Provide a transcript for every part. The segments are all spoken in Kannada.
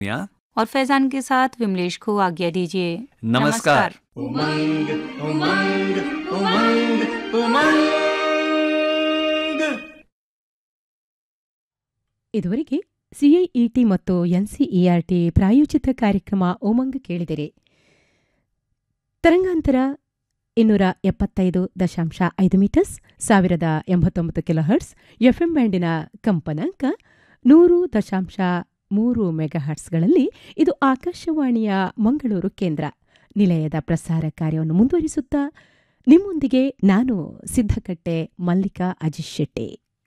या और फैजान के साथ विमलेश को आज्ञा दीजिए नमस्कार उमंग उमंग उमंग उमंग ಇದುವರೆಗೆ ಸಿಐಇಟಿ ಮತ್ತು ಎನ್ಸಿಇಆರ್ಟಿ ಪ್ರಾಯೋಜಿತ ಕಾರ್ಯಕ್ರಮ ಉಮಂಗ್ ಕೇಳಿದಿರಿ ತರಂಗಾಂತರ ಇನ್ನೂರ ಎಪ್ಪತ್ತೈದು ದಶಾಂಶ ಐದು ಮೀಟರ್ಸ್ ಸಾವಿರದ ಎಂಬತ್ತೊಂಬತ್ತು ಕಿಲೋಹರ್ಟ್ಸ್ ಎಫ್ಎಂ ಬ್ಯಾಂಡಿನ ಕಂಪನಾಂಕ ನೂರು ದಶಾಂಶ ಮೂರು ಮೆಗಾಹರ್ಟ್ಸ್ಗಳಲ್ಲಿ ಇದು ಆಕಾಶವಾಣಿಯ ಮಂಗಳೂರು ಕೇಂದ್ರ ನಿಲಯದ ಪ್ರಸಾರ ಕಾರ್ಯವನ್ನು ಮುಂದುವರಿಸುತ್ತಾ ನಿಮ್ಮೊಂದಿಗೆ ನಾನು ಸಿದ್ಧಕಟ್ಟೆ ಮಲ್ಲಿಕಾ ಅಜಿಶ್ ಶೆಟ್ಟಿ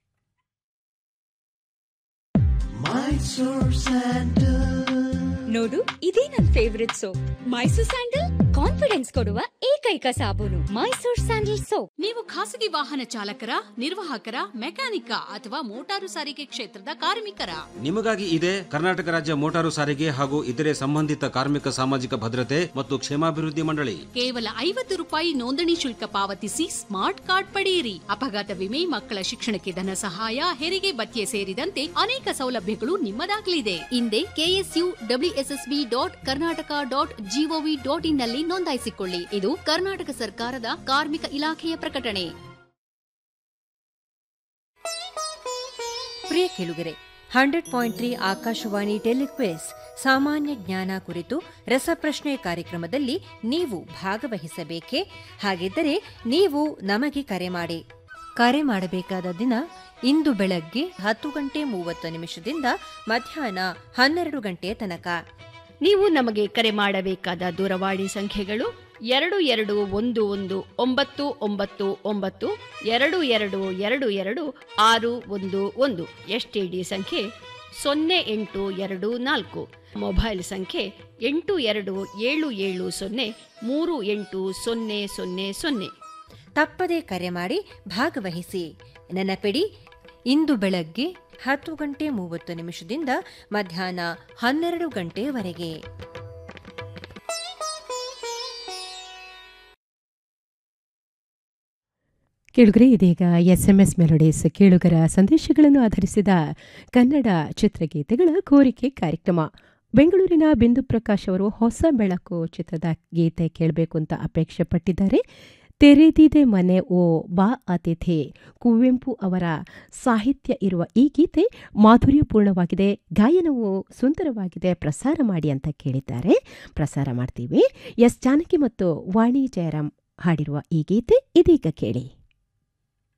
ನೋಡು ಇದೇ ನನ್ favourite soap Mysore sandal confidence ಕೊಡುವ ಏಕೈಕ ಸಾಬೂನು ಮೈಸೂರ್ ಸ್ಯಾಂಡಲ್ ಸೋಪ್ ನೀವು ಖಾಸಗಿ ವಾಹನ ಚಾಲಕರ ನಿರ್ವಾಹಕರ ಮೆಕ್ಯಾನಿಕ ಅಥವಾ ಮೋಟಾರು ಸಾರಿಗೆ ಕ್ಷೇತ್ರದ ಕಾರ್ಮಿಕರ ನಿಮಗಾಗಿ ಇದೆ ಕರ್ನಾಟಕ ರಾಜ್ಯ ಮೋಟಾರು ಸಾರಿಗೆ ಹಾಗೂ ಇತರೆ ಸಂಬಂಧಿತ ಕಾರ್ಮಿಕ ಸಾಮಾಜಿಕ ಭದ್ರತೆ ಮತ್ತು ಕ್ಷೇಮಾಭಿವೃದ್ಧಿ ಮಂಡಳಿ ಕೇವಲ ಐವತ್ತು ರೂಪಾಯಿ ನೋಂದಣಿ ಶುಲ್ಕ ಪಾವತಿಸಿ ಸ್ಮಾರ್ಟ್ ಕಾರ್ಡ್ ಪಡೆಯಿರಿ ಅಪಘಾತ ವಿಮೆ ಮಕ್ಕಳ ಶಿಕ್ಷಣಕ್ಕೆ ಧನ ಸಹಾಯ ಹೆರಿಗೆ ಭತ್ಯೆ ಸೇರಿದಂತೆ ಅನೇಕ ಸೌಲಭ್ಯಗಳು ನಿಮ್ಮದಾಗಲಿದೆ ಹಿಂದೆ K S U W S S B dot Karnataka dot G O V dot in ನಲ್ಲಿ ನೋಂದಾಯಿಸಿಕೊಳ್ಳಿ ಇದು ಕರ್ನಾಟಕ ಸರ್ಕಾರದ ಕಾರ್ಮಿಕ ಇಲಾಖೆಯ ಪ್ರಕಟಣೆ ಪ್ರಿಯ ಕೇಳುಗರೆ ಹಂಡ್ರೆಡ್ ಪಾಯಿಂಟ್ ತ್ರೀ ಆಕಾಶವಾಣಿ ಟೆಲಿಕ್ವೇಸ್ ಸಾಮಾನ್ಯ ಜ್ಞಾನ ಕುರಿತು ರಸಪ್ರಶ್ನೆ ಕಾರ್ಯಕ್ರಮದಲ್ಲಿ ನೀವು ಭಾಗವಹಿಸಬೇಕೇ ಹಾಗಿದ್ದರೆ ನೀವು ನಮಗೆ ಕರೆ ಮಾಡಿ ಕರೆ ಮಾಡಬೇಕಾದ ದಿನ ಇಂದು ಬೆಳಗ್ಗೆ ಹತ್ತು ಗಂಟೆ ಮೂವತ್ತು ನಿಮಿಷದಿಂದ ಮಧ್ಯಾಹ್ನ ಹನ್ನೆರಡು ಗಂಟೆಯ ತನಕ ನೀವು ನಮಗೆ ಕರೆ ಮಾಡಬೇಕಾದ ದೂರವಾಣಿ ಸಂಖ್ಯೆಗಳು ಎರಡು ಎರಡು ಒಂದು ಒಂದು ಒಂಬತ್ತು ಒಂಬತ್ತು ಒಂಬತ್ತು ಎರಡು ಎರಡು ಎರಡು ಎರಡು ಆರು ಒಂದು ಒಂದು ಎಸ್ಟಿಡಿ ಸಂಖ್ಯೆ ಸೊನ್ನೆ ಎಂಟು ಎರಡು ನಾಲ್ಕು ಮೊಬೈಲ್ ಸಂಖ್ಯೆ ಎಂಟು ಎರಡು ಏಳು ಏಳು ಸೊನ್ನೆ ಮೂರು ಎಂಟು ಸೊನ್ನೆ ಸೊನ್ನೆ ಸೊನ್ನೆ ತಪ್ಪದೇ ಕರೆ ಮಾಡಿ ಭಾಗವಹಿಸಿ ನೆನಪಿಡಿ ಇಂದು ಬೆಳಗ್ಗೆ ಹತ್ತು ಗಂಟೆ ಮೂವತ್ತು ನಿಮಿಷದಿಂದ ಮಧ್ಯಾಹ್ನ ಹನ್ನೆರಡು ಗಂಟೆಯವರೆಗೆ ಕೇಳುಗರೆ ಇದೀಗ ಎಸ್ಎಂಎಸ್ ಮೆಲೋಡೀಸ್ ಕೇಳುಗರ ಸಂದೇಶಗಳನ್ನು ಆಧರಿಸಿದ ಕನ್ನಡ ಚಿತ್ರಗೀತೆಗಳ ಕೋರಿಕೆ ಕಾರ್ಯಕ್ರಮ ಬೆಂಗಳೂರಿನ ಬಿಂದು ಪ್ರಕಾಶ್ ಅವರು ಹೊಸ ಬೆಳಕು ಚಿತ್ರದ ಗೀತೆ ಕೇಳಬೇಕು ಅಂತ ಅಪೇಕ್ಷೆ ಪಟ್ಟಿದ್ದಾರೆ ತೆರೆದಿದೆ ಮನೆ ಓ ಬಾ ಅತಿಥಿ ಕುವೆಂಪು ಅವರ ಸಾಹಿತ್ಯ ಇರುವ ಈ ಗೀತೆ ಮಾಧುರ್ಯಪೂರ್ಣವಾಗಿದೆ ಗಾಯನವು ಸುಂದರವಾಗಿದೆ ಪ್ರಸಾರ ಮಾಡಿ ಅಂತ ಕೇಳಿದ್ದಾರೆ ಪ್ರಸಾರ ಮಾಡ್ತೀವಿ ಎಸ್ ಜಾನಕಿ ಮತ್ತು ವಾಣಿ ಜಯರಾಮ್ ಹಾಡಿರುವ ಈ ಗೀತೆ ಇದೀಗ ಕೇಳಿ